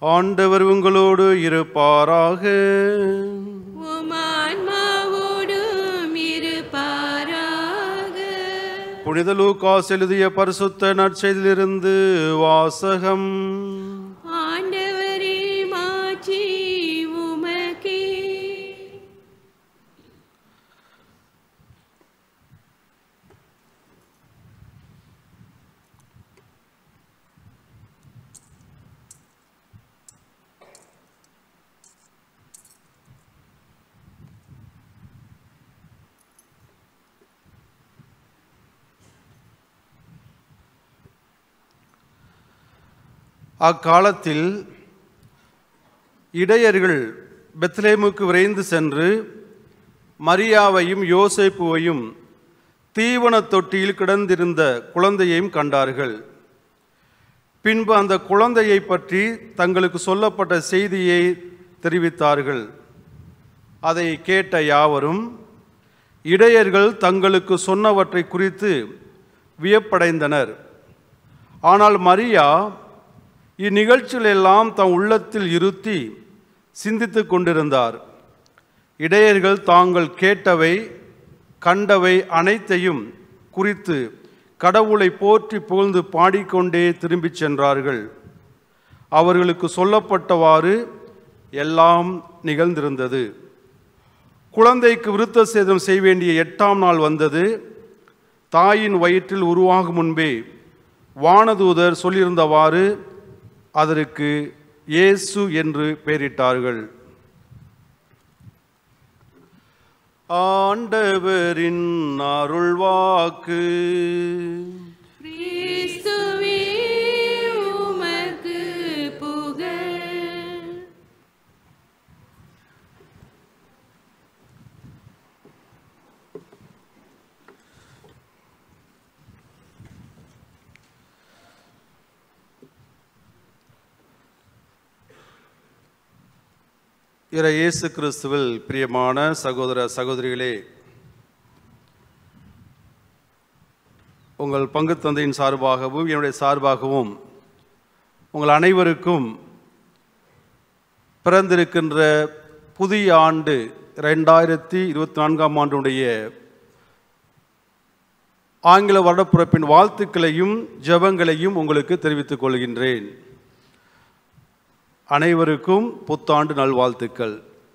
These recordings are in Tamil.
ஆண்டவர் உங்களோடு இருப்பாராக உமான்மாவோடும் இருப்பாராக புனித லூக்காஸ் எழுதிய பரிசுத்த நற்செய்திலிருந்து வாசகம் ஆண்டவரே மாற்றி உமக்கே அக்காலத்தில் இடையர்கள் பெத்லேமுக்கு விரைந்து சென்று மரியாவையும் யோசேப்புவையும் தீவனத் தொட்டியில் கிடந்திருந்த குழந்தையையும் கண்டார்கள் பின்பு அந்த குழந்தையை பற்றி தங்களுக்கு சொல்லப்பட்ட செய்தியை தெரிவித்தார்கள் அதை கேட்ட யாவரும் இடையர்கள் தங்களுக்கு சொன்னவற்றை குறித்து வியப்படைந்தனர் ஆனால் மரியா இந்நிகழ்ச்சிகளெல்லாம் தம் உள்ளத்தில் இருத்தி சிந்தித்துக் கொண்டிருந்தார் இடையர்கள் தாங்கள் கேட்டவை கண்டவை அனைத்தையும் குறித்து கடவுளை போற்றி புகழ்ந்து பாடிக்கொண்டே திரும்பிச் சென்றார்கள் அவர்களுக்கு சொல்லப்பட்டவாறு எல்லாம் நிகழ்ந்திருந்தது குழந்தைக்கு விருத்த சேதம் செய்ய வேண்டிய எட்டாம் நாள் வந்தது தாயின் வயிற்றில் உருவாகும் முன்பே வானதூதர் சொல்லியிருந்தவாறு அதற்கு இயேசு என்று பெயரிட்டார்கள் ஆண்டவரின் அருள்வாக்கு கிறிஸ்துவே உமக்கு புகழ் இற இயேசு கிறிஸ்துவில் பிரியமான சகோதர சகோதரிகளே உங்கள் பங்கு தந்தையின் சார்பாகவும் என்னுடைய சார்பாகவும் உங்கள் அனைவருக்கும் பிறந்திருக்கின்ற புதிய ஆண்டு ரெண்டாயிரத்தி இருபத்தி நான்காம் ஆண்டுடைய ஆங்கில வருடப்பிறப்பின் வாழ்த்துக்களையும் ஜெபங்களையும் உங்களுக்கு தெரிவித்துக் கொள்கின்றேன் அனைவருக்கும் புத்தாண்டு நல்வாழ்த்துக்கள்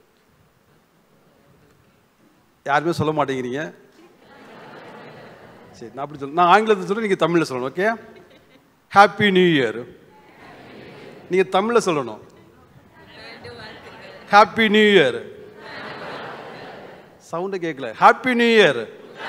யாருமே சொல்ல மாட்டேங்கிறீங்க சரி நான் அப்படி சொல்ல நான் ஆங்கிலத்தில் சொல்ல நீங்கள் தமிழில் சொல்லணும் ஓகே ஹாப்பி நியூ இயர் நீங்கள் தமிழில் சொல்லணும் ஹாப்பி நியூ இயர் சவுண்டு கேட்கல ஹாப்பி நியூ இயர்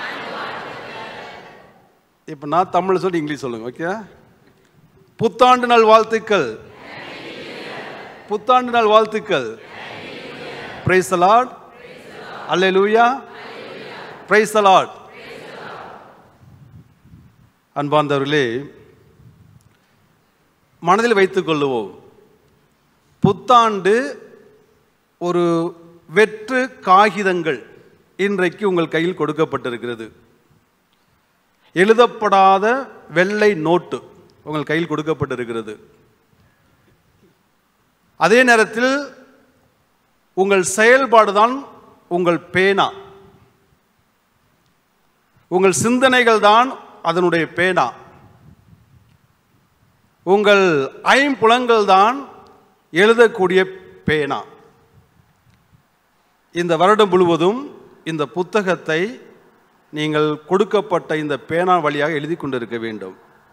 இப்போ நான் தமிழில் சொல்லி இங்கிலீஷ் சொல்லுங்க ஓகே புத்தாண்டு நாள் வாழ்த்துக்கள் புத்தாண்டு நாள் வாழ்த்துக்கள் praise lord hallelujah praise lord அன்பார்ந்தவர்களே மனதில் வைத்துக் கொள்ளுவோம் புத்தாண்டு ஒரு வெற்று காகிதங்கள் இன்றைக்கு உங்கள் கையில் கொடுக்கப்பட்டிருக்கிறது எழுதப்படாத வெள்ளை நோட்டு உங்கள் கையில் கொடுக்கப்பட்டிருக்கிறது அதே நேரத்தில் உங்கள் செயல்பாடு தான் உங்கள் பேனா உங்கள் சிந்தனைகள் தான் அதனுடைய பேனா உங்கள் ஐம்புலங்கள் தான் எழுதக்கூடிய பேனா இந்த வருடம் முழுவதும் இந்த புத்தகத்தை நீங்கள் கொடுக்கப்பட்ட இந்த பேனா வழியாக எழுதி கொண்டிருக்க வேண்டும்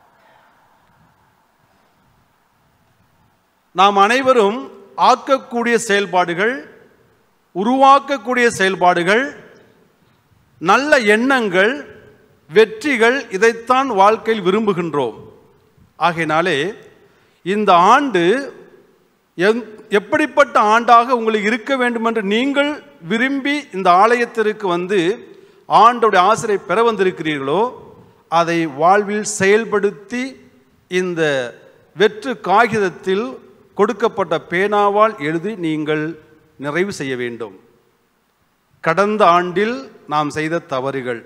நாம் அனைவரும் ஆக்கக்கூடிய செயல்பாடுகள் உருவாக்கக்கூடிய செயல்பாடுகள் நல்ல எண்ணங்கள் வெற்றிகள் இதைத்தான் வாழ்க்கையில் விரும்புகின்றோம் ஆகையினாலே இந்த ஆண்டு எந்- எப்படிப்பட்ட ஆண்டாக உங்களுக்கு இருக்க வேண்டும் என்று நீங்கள் விரும்பி இந்த ஆலயத்திற்கு வந்து ஆண்டோடைய ஆசிரியை பெற வந்திருக்கிறீர்களோ அதை வாழ்வில் செயல்படுத்தி இந்த வெற்று காகிதத்தில் கொடுக்கப்பட்ட பேனாவால் எழுதி நீங்கள் நிறைவு செய்ய வேண்டும் கடந்த ஆண்டில் நாம் செய்த தவறுகள்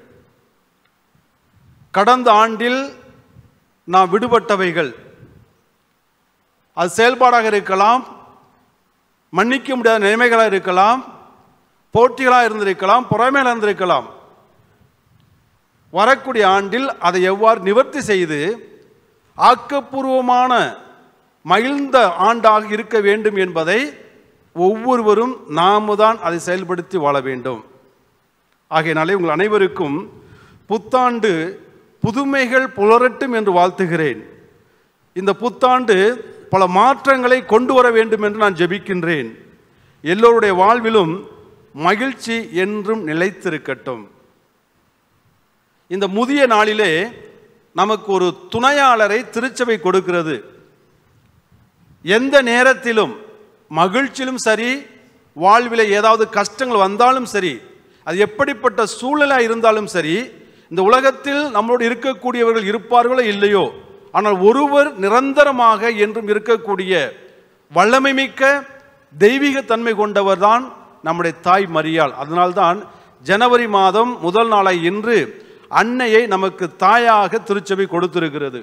கடந்த ஆண்டில் நாம் விடுபட்டவைகள் அது செயல்பாடாக இருக்கலாம் மன்னிக்க முடியாத நிலைமைகளாக இருக்கலாம் போட்டிகளாக இருந்திருக்கலாம் பொறாமையாக இருந்திருக்கலாம் வரக்கூடிய ஆண்டில் அதை எவ்வாறு நிவர்த்தி செய்து ஆக்கப்பூர்வமான மகிழ்ந்த ஆண்டாக இருக்க வேண்டும் என்பதை ஒவ்வொருவரும் நாம தான் அதை செயல்படுத்தி வாழ வேண்டும் ஆகையினாலே உங்கள் அனைவருக்கும் புத்தாண்டு புதுமைகள் புலரட்டும் என்று வாழ்த்துகிறேன் இந்த புத்தாண்டு பல மாற்றங்களை கொண்டு வர வேண்டும் என்று நான் ஜெபிக்கின்றேன் எல்லோருடைய வாழ்விலும் மகிழ்ச்சி என்றும் நிலைத்திருக்கட்டும் இந்த முதிய நாளிலே நமக்கு ஒரு துணையாளரை திருச்சபை கொடுக்கிறது எந்த நேரத்திலும் மகிழ்ச்சியிலும் சரி வாழ்வில் ஏதாவது கஷ்டங்கள் வந்தாலும் சரி அது எப்படிப்பட்ட சூழ்நிலை இருந்தாலும் சரி இந்த உலகத்தில் நம்மளோடு இருக்கக்கூடியவர்கள் இருப்பார்களோ இல்லையோ ஆனால் ஒருவர் நிரந்தரமாக என்றும் இருக்கக்கூடிய வல்லமை மிக்க தெய்வீக தன்மை கொண்டவர் தான் நம்முடைய தாய் மரியாள் அதனால்தான் ஜனவரி மாதம் முதல் நாளை இன்று அன்னையை நமக்கு தாயாக திருச்சபை கொடுத்திருக்கிறது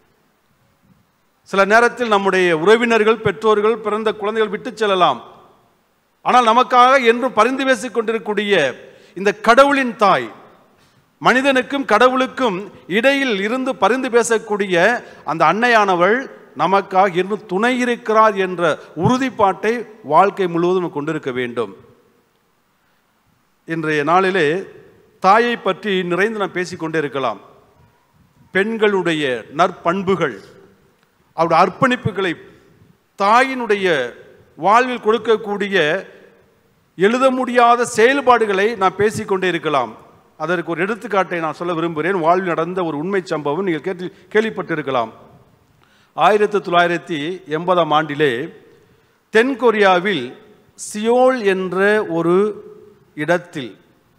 சில நேரத்தில் நம்முடைய உறவினர்கள் பெற்றோர்கள் பிறந்த குழந்தைகள் விட்டு செல்லலாம் ஆனால் நமக்காக என்றும் பரிந்து பேசிக் கொண்டிருக்கக்கூடிய இந்த கடவுளின் தாய் மனிதனுக்கும் கடவுளுக்கும் இடையில் இருந்து பரிந்து பேசக்கூடிய அந்த அன்னையானவள் நமக்காக இன்னும் துணை இருக்கிறார் என்ற உறுதிப்பாட்டை வாழ்க்கை முழுவதும் கொண்டிருக்க வேண்டும் இன்றைய நாளிலே தாயை பற்றி நிறைந்து நாம் பேசிக்கொண்டே இருக்கலாம் பெண்களுடைய நற்பண்புகள் அவருடைய அர்ப்பணிப்புகளை தாயினுடைய வாழ்வில் கொடுக்கக்கூடிய எழுத முடியாத செயல்பாடுகளை நான் பேசிக்கொண்டே இருக்கலாம் அதற்கு ஒரு எடுத்துக்காட்டை நான் சொல்ல விரும்புகிறேன் வாழ்வில் நடந்த ஒரு உண்மை சம்பவம் நீங்கள் கேட்டு கேள்விப்பட்டிருக்கலாம் ஆயிரத்தி தொள்ளாயிரத்தி எண்பதாம் ஆண்டிலே தென் கொரியாவில் சியோல் என்ற ஒரு இடத்தில்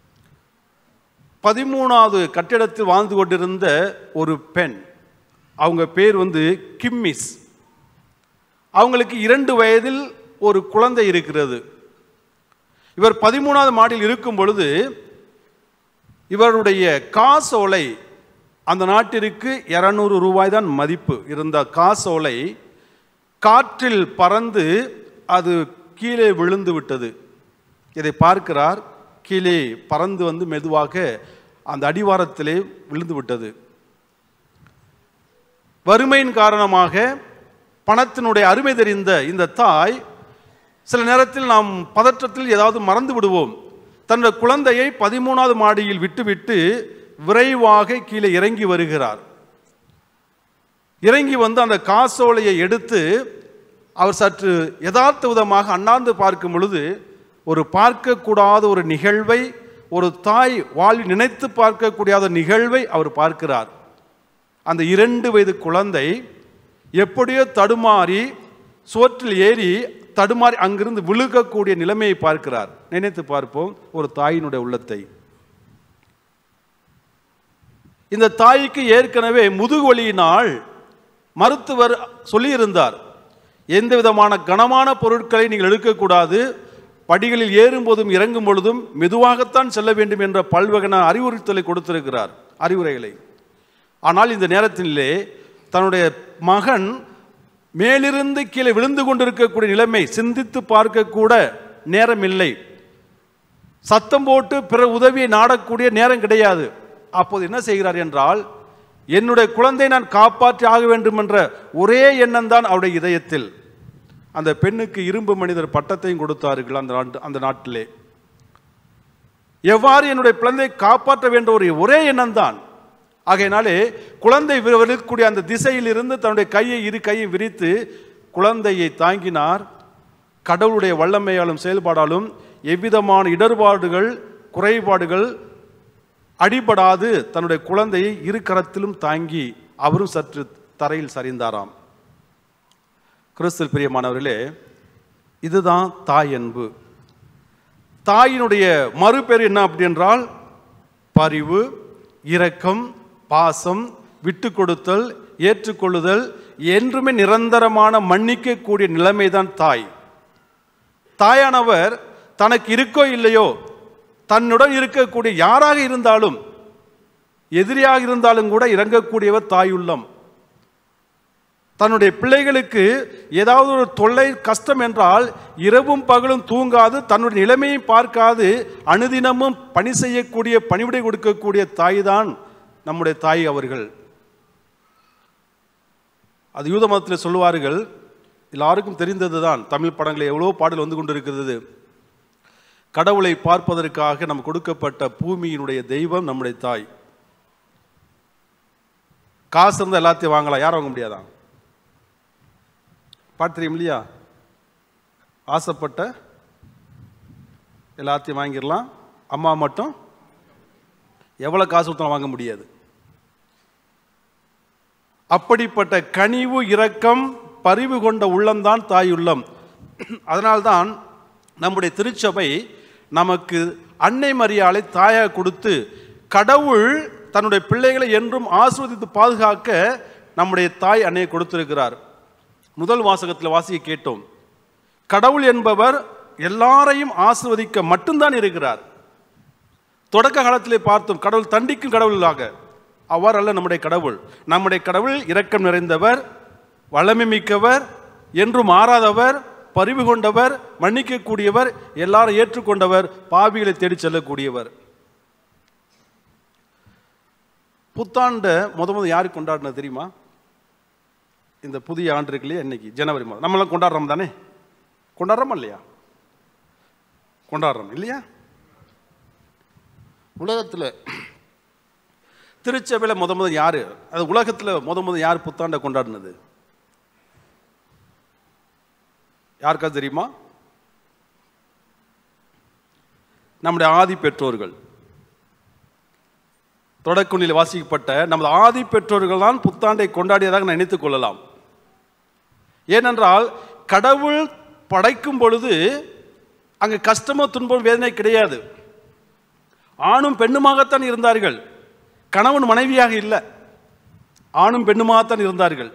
பதிமூணாவது கட்டிடத்தில் வாழ்ந்து கொண்டிருந்த ஒரு பெண் அவங்க பேர் வந்து கிம்மிஸ் அவங்களுக்கு இரண்டு வயதில் ஒரு குழந்தை இருக்கிறது இவர் பதிமூணாவது மாடியில் இருக்கும் பொழுது இவருடைய காசோலை அந்த நாட்டிற்கு இரநூறு ரூபாய் தான் மதிப்பு இருந்த காசோலை காற்றில் பறந்து அது கீழே விழுந்து விட்டது இதை பார்க்கிறார் கீழே பறந்து வந்து மெதுவாக அந்த அடிவாரத்திலே விழுந்து விட்டது வறுமையின் காரணமாக பணத்தினுடைய அருமை தெரிந்த இந்த தாய் சில நேரத்தில் நாம் பதற்றத்தில் ஏதாவது மறந்து விடுவோம் தன்னுடைய குழந்தையை பதிமூணாவது மாடியில் விட்டுவிட்டு விரைவாக கீழே இறங்கி வருகிறார் இறங்கி வந்து அந்த காசோலையை எடுத்து அவர் சற்று யதார்த்த விதமாக அண்ணாந்து பார்க்கும் பொழுது ஒரு பார்க்கக்கூடாத ஒரு நிகழ்வை ஒரு தாய் வாழ்வில் நினைத்து பார்க்கக்கூடிய ஒரு நிகழ்வை அவர் பார்க்கிறார் அந்த இரண்டு வயது குழந்தை எப்படியோ தடுமாறி சுவற்றில் ஏறி தடுமாறி அங்கிருந்து விழுகக்கூடிய நிலைமையை பார்க்கிறார் நினைத்து பார்ப்போம் ஒரு தாயினுடைய உள்ளத்தை இந்த தாய்க்கு ஏற்கனவே முதுகுவலியினால் மருத்துவர் சொல்லியிருந்தார் எந்த விதமான கனமான பொருட்களை நீங்கள் எடுக்கக்கூடாது படிகளில் ஏறும்போதும் இறங்கும் பொழுதும் மெதுவாகத்தான் செல்ல வேண்டும் என்ற பல்வகையான அறிவுறுத்தலை கொடுத்திருக்கிறார் அறிவுரைகளை ஆனால் இந்த நேரத்திலே தன்னுடைய மகன் மேலிருந்து கீழே விழுந்து கொண்டிருக்கக்கூடிய நிலைமை சிந்தித்து பார்க்கக்கூட நேரம் இல்லை சத்தம் போட்டு பிற உதவியை நாடக்கூடிய நேரம் கிடையாது அப்போது என்ன செய்கிறார் என்றால் என்னுடைய குழந்தை நான் காப்பாற்றி ஆக வேண்டும் என்ற ஒரே எண்ணம் தான் அவருடைய இதயத்தில் அந்த பெண்ணுக்கு இரும்பு மனிதர் பட்டத்தையும் கொடுத்தார்கள் அந்த நாட்டு அந்த நாட்டிலே எவ்வாறு என்னுடைய குழந்தை காப்பாற்ற வேண்டிய ஒரு ஒரே எண்ணம் தான் ஆகையினாலே குழந்தை விழுக்கக்கூடிய அந்த திசையில் இருந்து தன்னுடைய கையை இரு கையும் விரித்து குழந்தையை தாங்கினார் கடவுளுடைய வல்லமையாலும் செயல்பாடாலும் எவ்விதமான இடர்பாடுகள் குறைபாடுகள் அடிபடாது தன்னுடைய குழந்தையை இரு கரத்திலும் தாங்கி அவரும் சற்று தரையில் சரிந்தாராம் கிறிஸ்தல் பிரியமானவர்களே இதுதான் தாய் அன்பு தாயினுடைய மறுபேர் என்ன அப்படி என்றால் பரிவு இரக்கம் பாசம் விட்டு கொடுத்தல் ஏற்றுக்கொள்ளுதல் என்றுமே நிரந்தரமான மன்னிக்கக்கூடிய நிலைமைதான் தாய் தாயானவர் தனக்கு இருக்கோ இல்லையோ தன்னுடன் இருக்கக்கூடிய யாராக இருந்தாலும் எதிரியாக இருந்தாலும் கூட இறங்கக்கூடியவர் தாயுள்ளம் தன்னுடைய பிள்ளைகளுக்கு ஏதாவது ஒரு தொல்லை கஷ்டம் என்றால் இரவும் பகலும் தூங்காது தன்னுடைய நிலைமையை பார்க்காது அனுதினமும் பணி செய்யக்கூடிய பணிவிடை கொடுக்கக்கூடிய தாய் தான் நம்முடைய தாய் அவர்கள் அது யூத மதத்தில் சொல்லுவார்கள் எல்லாருக்கும் தெரிந்தது தான் தமிழ் படங்களில் எவ்வளோ பாடல் வந்து கொண்டிருக்கிறது கடவுளை பார்ப்பதற்காக நம்ம கொடுக்கப்பட்ட பூமியினுடைய தெய்வம் நம்முடைய தாய் காசு இருந்தால் எல்லாத்தையும் வாங்கலாம் யாரும் வாங்க முடியாதான் பாட்டு தெரியும் இல்லையா ஆசைப்பட்ட எல்லாத்தையும் வாங்கிடலாம் அம்மா மட்டும் எவ்வளோ காசு கொடுத்தாலும் வாங்க முடியாது அப்படிப்பட்ட கனிவு இரக்கம் பரிவு கொண்ட உள்ளம்தான் தாய் உள்ளம் அதனால்தான் நம்முடைய திருச்சபை நமக்கு அன்னை மரியாளை தாயாக கொடுத்து கடவுள் தன்னுடைய பிள்ளைகளை என்றும் ஆசிர்வதித்து பாதுகாக்க நம்முடைய தாய் அன்னையை கொடுத்திருக்கிறார் முதல் வாசகத்தில் வாசிக்க கேட்டோம் கடவுள் என்பவர் எல்லாரையும் ஆசிர்வதிக்க மட்டும்தான் இருக்கிறார் தொடக்க காலத்திலே பார்த்தோம் கடவுள் தண்டிக்கும் கடவுளாக அவ்வாறு அல்ல நம்முடைய கடவுள் நம்முடைய கடவுள் இரக்கம் நிறைந்தவர் வல்லமை மிக்கவர் என்றும் மாறாதவர் பரிவு கொண்டவர் மன்னிக்கக்கூடியவர் எல்லாரும் ஏற்றுக்கொண்டவர் பாவிகளை தேடிச் செல்லக்கூடியவர் புத்தாண்டை முத முத யாரு கொண்டாடினது தெரியுமா இந்த புதிய ஆண்டு இருக்கு இல்லையா இன்னைக்கு ஜனவரி மாதம் நம்மளாம் கொண்டாடுறோம் தானே கொண்டாடுறோமா இல்லையா கொண்டாடுறோம் இல்லையா உலகத்தில் திருச்சபையில் முத முத யாரு அது உலகத்தில் முத முத யார் புத்தாண்டை கொண்டாடினது யாருக்காவது தெரியுமா நம்முடைய ஆதி பெற்றோர்கள் தொடக்குனில் வாசிக்கப்பட்ட நமது ஆதி பெற்றோர்கள் தான் புத்தாண்டை கொண்டாடியதாக நான் நினைத்துக் கொள்ளலாம் ஏனென்றால் கடவுள் படைக்கும் பொழுது அங்கு கஷ்டமோ துன்பம் வேதனை கிடையாது ஆணும் பெண்ணுமாகத்தான் இருந்தார்கள் கணவன் மனைவியாக இல்லை ஆணும் பெண்ணுமாகத்தான் இருந்தார்கள்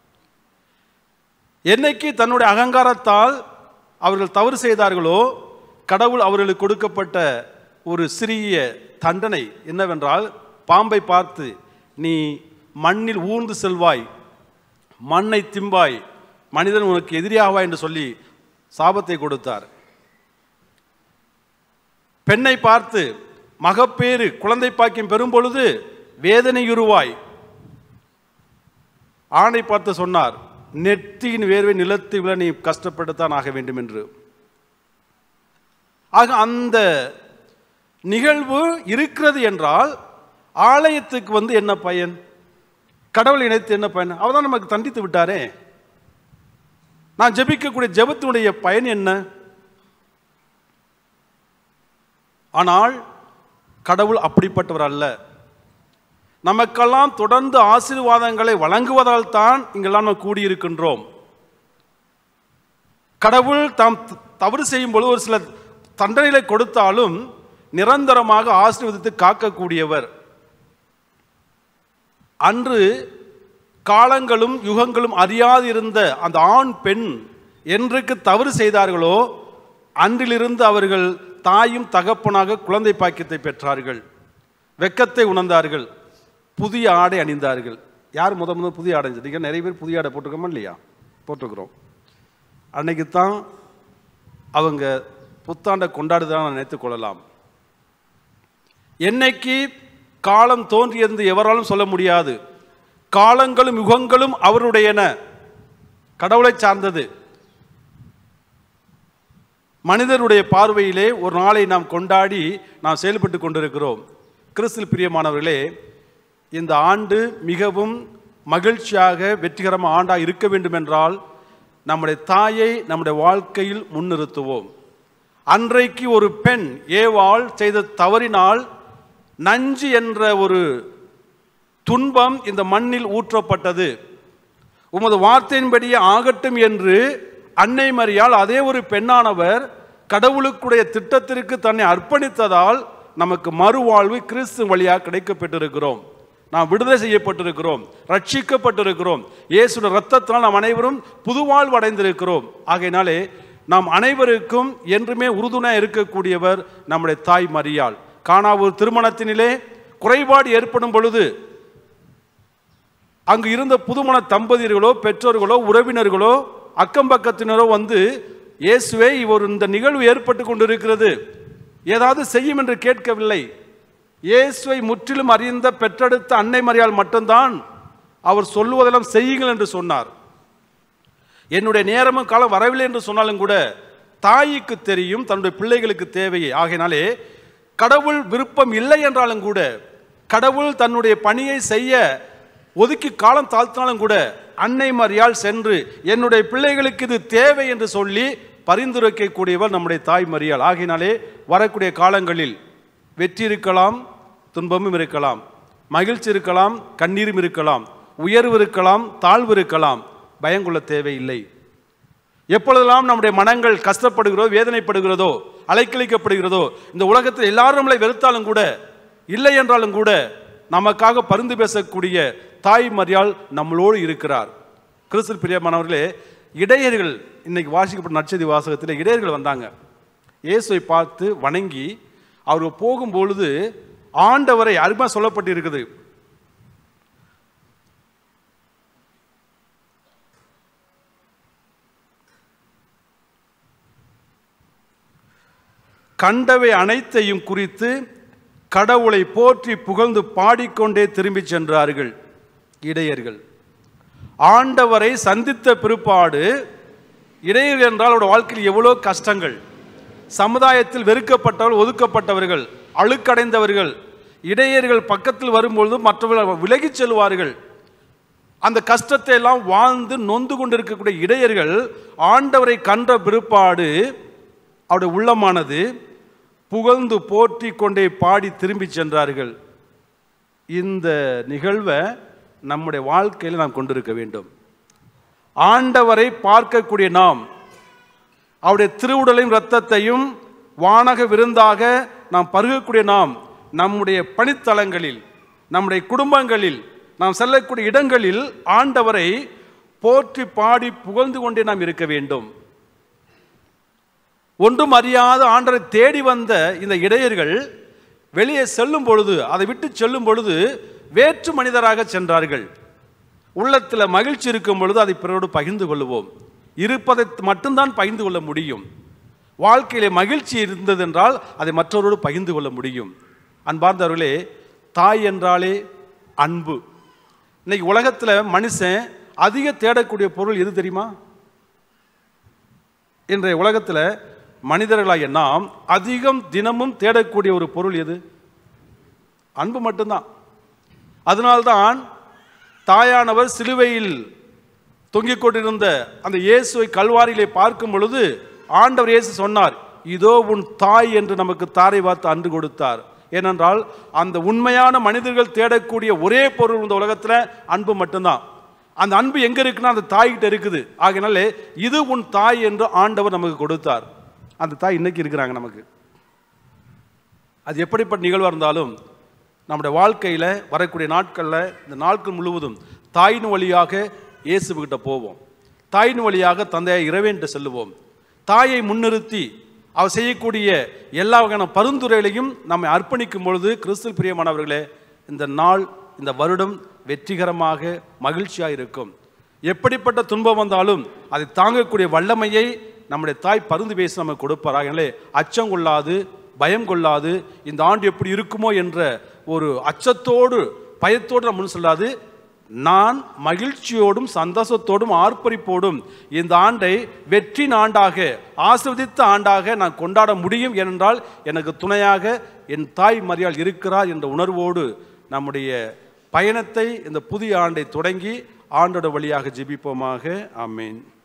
என்னைக்கு தன்னுடைய அகங்காரத்தால் அவர்கள் தவறு செய்தார்களோ கடவுள் அவர்களுக்கு கொடுக்கப்பட்ட ஒரு சிறிய தண்டனை என்னவென்றால் பாம்பை பார்த்து நீ மண்ணில் ஊர்ந்து செல்வாய் மண்ணை திம்பாய் மனிதன் உனக்கு எதிரியாவாய் என்று சொல்லி சாபத்தை கொடுத்தார் பெண்ணை பார்த்து மகப்பேறு குழந்தை பாக்கியம் பெறும் பொழுது வேதனையுருவாய் ஆணை பார்த்து சொன்னார் நெற்றியின் வேர்வை நிலத்தை விட நீ கஷ்டப்பட்டுத்தான் ஆக வேண்டும் என்று ஆக அந்த நிகழ்வு இருக்கிறது என்றால் ஆலயத்துக்கு வந்து என்ன பயன் கடவுள் இணைத்து என்ன பயன் அவர் தான் நமக்கு தண்டித்து விட்டாரே நான் ஜெபிக்கக்கூடிய ஜெபத்தினுடைய பயன் என்ன ஆனால் கடவுள் அப்படிப்பட்டவர் அல்ல நமக்கெல்லாம் தொடர்ந்து ஆசீர்வாதங்களை வழங்குவதால் தான் இங்கெல்லாம் நாம் கூடியிருக்கின்றோம் கடவுள் தாம் த- தவறு செய்யும் பொழுது ஒரு சில தண்டனைகளை கொடுத்தாலும் நிரந்தரமாக ஆசீர்வதித்து காக்கக்கூடியவர் அன்று காலங்களும் யுகங்களும் அறியாதிருந்த அந்த ஆண் பெண் என்றைக்கு தவறு செய்தார்களோ அன்றிலிருந்து அவர்கள் தாயும் தகப்பனாக குழந்தை பாக்கியத்தை பெற்றார்கள் வெக்கத்தை உணர்ந்தார்கள் புதிய ஆடை அணிந்தார்கள் யார் முத முத புதிய ஆடை அணிஞ்சீங்க நிறைய பேர் புதிய ஆடை போட்டிருக்கோமா இல்லையா போட்டிருக்கிறோம் அன்னைக்கு தான் அவங்க புத்தாண்டை கொண்டாடுதான் நினைத்துக் கொள்ளலாம் என்னைக்கு காலம் தோன்றியது எவராலும் சொல்ல முடியாது காலங்களும் யுகங்களும் அவருடையன கடவுளை சார்ந்தது மனிதருடைய பார்வையிலே ஒரு நாளை நாம் கொண்டாடி நாம் செயல்பட்டு கொண்டிருக்கிறோம் கிறிஸ்துவில் பிரியமானவர்களே இந்த ஆண்டு மிகவும் மகிழ்ச்சியாக வெற்றிகரமான ஆண்டாக இருக்க வேண்டும் என்றால் நம்முடைய தாயை நம்முடைய வாழ்க்கையில் முன்னிறுத்துவோம் அன்றைக்கு ஒரு பெண் ஏவாள் செய்த தவறினால் நஞ்சு என்ற ஒரு துன்பம் இந்த மண்ணில் ஊற்றப்பட்டது உமது வார்த்தையின்படியே ஆகட்டும் என்று அன்னை மரியாள் அதே ஒரு பெண்ணானவர் கடவுளுக்குடைய திட்டத்திற்கு தன்னை அர்ப்பணித்ததால் நமக்கு மறுவாழ்வு கிறிஸ்து வழியாக கிடைக்கப்பட்டிருக்கிறோம் நாம் விடுதலை செய்யப்பட்டிருக்கிறோம் ரட்சிக்கப்பட்டிருக்கிறோம் இயேசுடைய ரத்தத்தினால் நாம் அனைவரும் புதுவாழ்வு அடைந்திருக்கிறோம் ஆகையினாலே நாம் அனைவருக்கும் என்றுமே உறுதுணையாக இருக்கக்கூடியவர் நம்முடைய தாய் மரியாள் காணா ஒரு திருமணத்தினிலே குறைபாடு ஏற்படும் பொழுது அங்கு இருந்த புதுமண தம்பதியர்களோ பெற்றோர்களோ உறவினர்களோ அக்கம் பக்கத்தினரோ வந்து இயேசுவே இவர் இந்த நிகழ்வு ஏற்பட்டு கொண்டிருக்கிறது ஏதாவது செய்யும் என்று கேட்கவில்லை இயேசுவை முற்றிலும் அறிந்த பெற்றெடுத்த அன்னை மரியாள் மட்டும்தான் அவர் சொல்லுவதெல்லாம் செய்யுங்கள் என்று சொன்னார் என்னுடைய நேரமும் காலம் வரவில்லை என்று சொன்னாலும் கூட தாய்க்கு தெரியும் தன்னுடைய பிள்ளைகளுக்கு தேவையை ஆகையினாலே கடவுள் விருப்பம் இல்லை என்றாலும் கூட கடவுள் தன்னுடைய பணியை செய்ய ஒதுக்கி காலம் தாழ்த்தினாலும் கூட அன்னை மரியாள் சென்று என்னுடைய பிள்ளைகளுக்கு இது தேவை என்று சொல்லி பரிந்துரைக்கக்கூடியவர் நம்முடைய தாய் மரியாள் ஆகையினாலே வரக்கூடிய காலங்களில் வெற்றி இருக்கலாம் துன்பமும் இருக்கலாம் மகிழ்ச்சி இருக்கலாம் கண்ணீரும் இருக்கலாம் உயர்வு இருக்கலாம் தாழ்வு இருக்கலாம் பயங்கொள்ள தேவையில்லை எப்பொழுதெல்லாம் நம்முடைய மனங்கள் கஷ்டப்படுகிறதோ வேதனைப்படுகிறதோ அலைக்கழிக்கப்படுகிறதோ இந்த உலகத்தில் எல்லாரும் நம்மளை வெறுத்தாலும் கூட இல்லை என்றாலும் கூட நமக்காக பரிந்து பேசக்கூடிய தாய் மரியாள் நம்மளோடு இருக்கிறார் கிறிஸ்து பிரியமானவர்களே இடையர்கள் இன்னைக்கு வாசிக்கப்பட்ட நற்செய்தி வாசகத்தில் இடையர்கள் வந்தாங்க இயேசுவை பார்த்து வணங்கி அவர் போகும்பொழுது ஆண்டவரை அருமையாக சொல்லப்பட்டிருக்குது கண்டவை அனைத்தையும் குறித்து கடவுளை போற்றி புகழ்ந்து பாடிக்கொண்டே திரும்பிச் சென்றார்கள் இடையர்கள் ஆண்டவரை சந்தித்த பிற்பாடு இடையர்கள் என்றால் அவருடைய வாழ்க்கையில் எவ்வளோ கஷ்டங்கள் சமுதாயத்தில் வெறுக்கப்பட்டவர்கள் ஒதுக்கப்பட்டவர்கள் அழுக்கடைந்தவர்கள் இடையர்கள் பக்கத்தில் வரும்பொழுது மற்றவர்கள் விலகிச் செல்வார்கள் அந்த கஷ்டத்தை எல்லாம் வாழ்ந்து நொந்து கொண்டிருக்கக்கூடிய இடையர்கள் ஆண்டவரை கன்ற பிற்பாடு அவருடைய உள்ளமானது புகழ்ந்து போற்றி கொண்டே பாடி திரும்பி சென்றார்கள் இந்த நிகழ்வை நம்முடைய வாழ்க்கையில் நாம் கொண்டிருக்க வேண்டும் ஆண்டவரை பார்க்கக்கூடிய நாம் அவருடைய திருவுடலையும் இரத்தத்தையும் வானக விருந்தாக நாம் பருகக்கூடிய நாம் நம்முடைய பணித்தலங்களில் நம்முடைய குடும்பங்களில் நாம் செல்லக்கூடிய இடங்களில் ஆண்டவரை போற்றி பாடி புகழ்ந்து கொண்டே நாம் இருக்க வேண்டும் ஒன்றும் அறியாத ஆண்டரை தேடி வந்த இந்த இடையர்கள் வெளியே செல்லும் பொழுது அதை விட்டு செல்லும் பொழுது வேற்று மனிதராக சென்றார்கள் உள்ளத்தில் மகிழ்ச்சி இருக்கும் பொழுது அதை பிறரோடு பகிர்ந்து கொள்வோம் இருப்பதை மட்டும்தான் பகிர்ந்து கொள்ள முடியும் வாழ்க்கையிலே மகிழ்ச்சி இருந்தது என்றால் அதை மற்றவரோடு பகிர்ந்து கொள்ள முடியும் அன்பார்ந்தவர்களே தாய் என்றாலே அன்பு இன்னைக்கு உலகத்தில் மனுஷன் அதிக தேடக்கூடிய பொருள் எது தெரியுமா இன்றைய உலகத்தில் மனிதர்களாகிய நாம் அதிகம் தினமும் தேடக்கூடிய ஒரு பொருள் எது அன்பு மட்டும்தான் அதனால்தான் தாயானவர் சிலுவையில் தொங்கிக் கொண்டிருந்த அந்த இயேசுவை கல்வாரியிலே பார்க்கும் பொழுது ஆண்டவர் இயேசு சொன்னார் இதோ உன் தாய் என்று நமக்கு தாரை வார்த்து அன்று கொடுத்தார் ஏனென்றால் அந்த உண்மையான மனிதர்கள் தேடக்கூடிய ஒரே பொருள் இந்த உலகத்தில் அன்பு மட்டும்தான் அந்த அன்பு எங்க இருக்குன்னா அந்த தாய்கிட்ட இருக்குது ஆகையினாலே இது உன் தாய் என்று ஆண்டவர் நமக்கு கொடுத்தார் அந்த தாய் இன்னைக்கு இருக்கிறாங்க நமக்கு அது எப்படிப்பட்ட நிகழ்வாக இருந்தாலும் நம்முடைய வாழ்க்கையில் வரக்கூடிய நாட்களில் இந்த நாட்கள் முழுவதும் தாயின் வழியாக இயேசுகிட்ட போவோம் தாயின் வழியாக தந்தையை இறைவேன்ட்டு செல்லுவோம் தாயை முன்னிறுத்தி அவர் செய்யக்கூடிய எல்லா வகையான பரிந்துரைகளையும் நம்மை அர்ப்பணிக்கும் பொழுது கிறிஸ்து பிரியமானவர்களே இந்த நாள் இந்த வருடம் வெற்றிகரமாக மகிழ்ச்சியாக இருக்கும் எப்படிப்பட்ட துன்பம் வந்தாலும் அதை தாங்கக்கூடிய வல்லமையை நம்முடைய தாய் பருந்து பேசி நமக்கு கொடுப்பார் ஆகையினாலே அச்சம் கொள்ளாது பயம் கொள்ளாது இந்த ஆண்டு எப்படி இருக்குமோ என்ற ஒரு அச்சத்தோடு பயத்தோடு நம்ம முன் சொல்லாது நான் மகிழ்ச்சியோடும் சந்தோஷத்தோடும் ஆர்ப்பரிப்போடும் இந்த ஆண்டை வெற்றி ஆண்டாக ஆசிர்வதித்த ஆண்டாக நான் கொண்டாட முடியும் ஏனென்றால் எனக்கு துணையாக என் தாய் மரியாள் இருக்கிறார் என்ற உணர்வோடு நம்முடைய பயணத்தை இந்த புதிய ஆண்டை தொடங்கி ஆண்டோட வழியாக ஜெபிப்போமாக ஆமேன்